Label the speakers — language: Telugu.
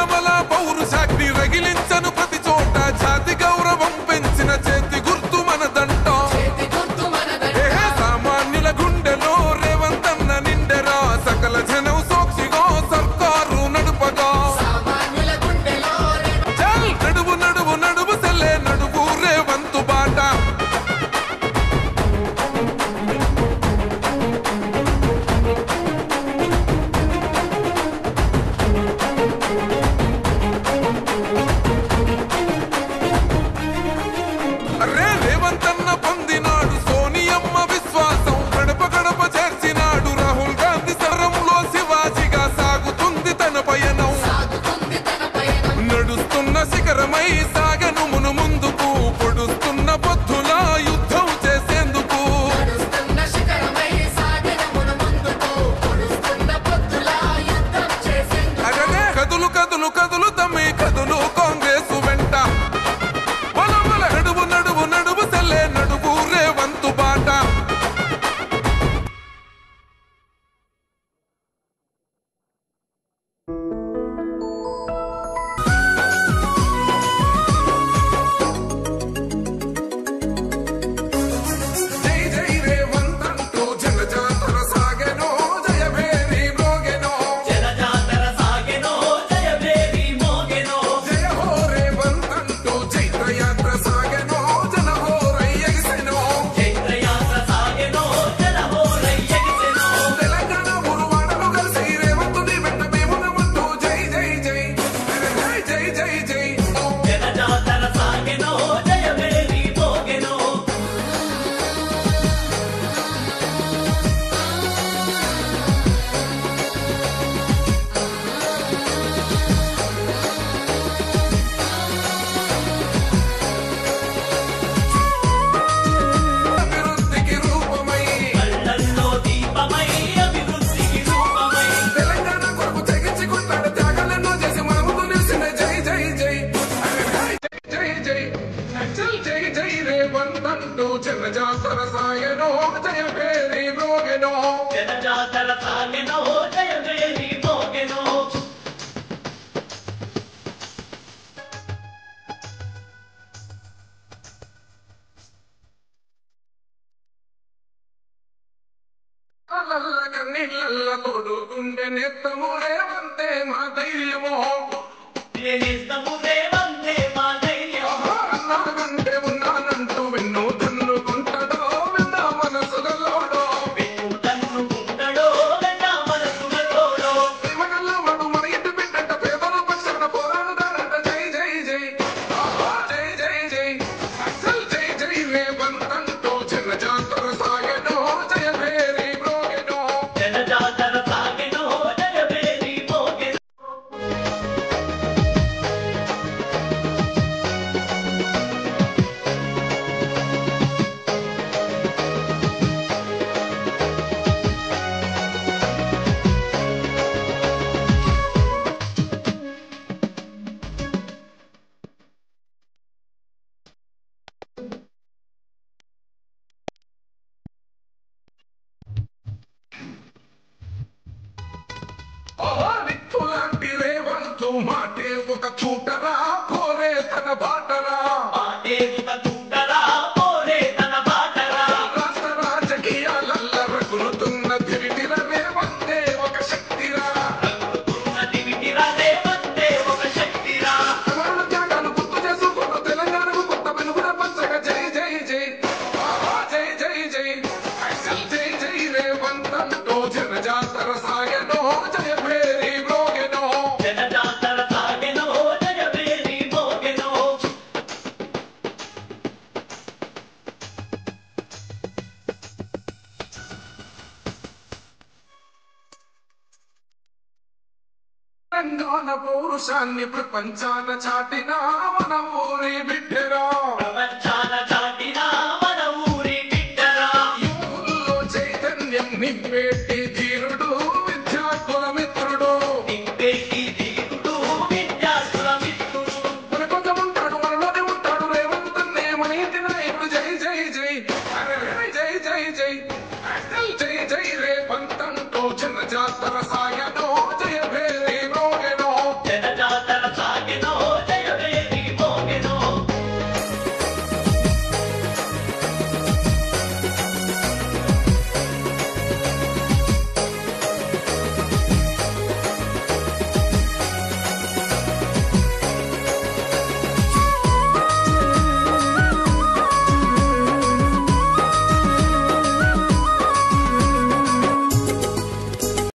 Speaker 1: నవల పౌరుషాగ్ని రగిలించను ప్రతి చోట జాతి గౌరవం పెంచిన చేతి గుర్తు మనదంట ఏహే సామాన్యుల గుండెలో రేవంతన్న నిండెరా సకల జనం సాక్షిగా సర్కారు నడుపగా చల్ నడువు నడువు నడువు సెల్లే నడువు రేవంతు బాట అరే రేవంతన్న పొందినాడు సోనియమ్మ విశ్వాసం గడప గడప చేర్చినాడు రాహుల్ గాంధీ సరంలో శివాజీగా సాగుతుంది తన పయనం నడుస్తున్న శిఖరమై సాగను మును ముందుకు పొడుస్తున్న పొద్దుల యుద్ధం చేసేందుకు అగనే కదులు కదులు కదులు తమ్మి కదులు కాంగ్రెస్ వెంట బల బల నడువు నడువు నడువు సెల్లే నడువు రేవంతు బాట జై జై రేవంతంటూ జనజాతర సాగెనో జయభేరి మ్రోగెనో జయ హో రేవంతంటూ చైత్రయాత్ర సాగెనో జనహోరై ఎగిసెనో తెలంగాణ ఉరువాడలు కలిసి రేవంతుని వెంట మేమునమంటూ జై జై జై జై జై జై జై అభివృద్ధికి రూపమై తెలంగాణ కొరకు తెగించుకుంటాడు త్యాగాలెన్నో చేసి మనముతో నిలిచిన జై జై జై జై జై అచల్ జై జై రేవంతంటూ జనజాతర సాగెనో జయ భేరి మ్రోగెనో
Speaker 2: జనజాతర సాగెనో జయ వేరి మోగెనో
Speaker 1: అల్లల్ల కన్నీళ్ళల్ల తోడుకుండే నెత్తము రేవంతే మా ధైర్యమో
Speaker 2: నేనిస్తము రేవంతే మా ధైర్యం
Speaker 1: అన్నాగంటే ఉన్నానంటూ వెన్నో తన్నుకుంటాడో విన్నా మనసుగల్లోడో
Speaker 2: వెన్ను తన్నుకుంటడో వెన్న మనసులతోడో
Speaker 1: ప్రేమగల్ల వాడు మన ఇంటి బిడ్డంట పేదల పక్షాన పోరాడుతాడంట జై జై జై ఆహా, జై జై జై అసల్ జై జై రేవంతంటూ చిన్న జాతర సాగెనో జయ భేరి మ్రోగెనో
Speaker 2: జనజాతర సాగెనో జయ వేరి మోగెనో
Speaker 1: ఓహో నిప్పులాంటి రేవంతు మాటే ఒక చూటరా పోరే తన బాటరా
Speaker 2: మాటేరుత తుంటరా పోరే తన బాటరా
Speaker 1: రాష్ట్ర రాజకీయాలల్ల రగులుతున్న తిరిగిన రేవంతే ఒక శక్తిరా
Speaker 2: రంగుతున్న దివిటిరా రేవంతే ఒక శక్తిరా
Speaker 1: అమరుల త్యాగాలు గుర్తు చేసుకున్న తెలంగాణకు కొత్త వెలుగుల పంచగా జై జై జై ఆహా, జై జై జై అసల్ జై జై రేవంతంటూ జనజాతర సాగెనో జయ భేరి మ్రోగెనో
Speaker 2: జనజాతర సాగెనో జయ వేరి మోగెనో
Speaker 1: తెలంగాణ పౌరుషాన్ని ప్రపంచాన చాటిన మన ఊరి బిడ్డరా
Speaker 2: ప్రపంచ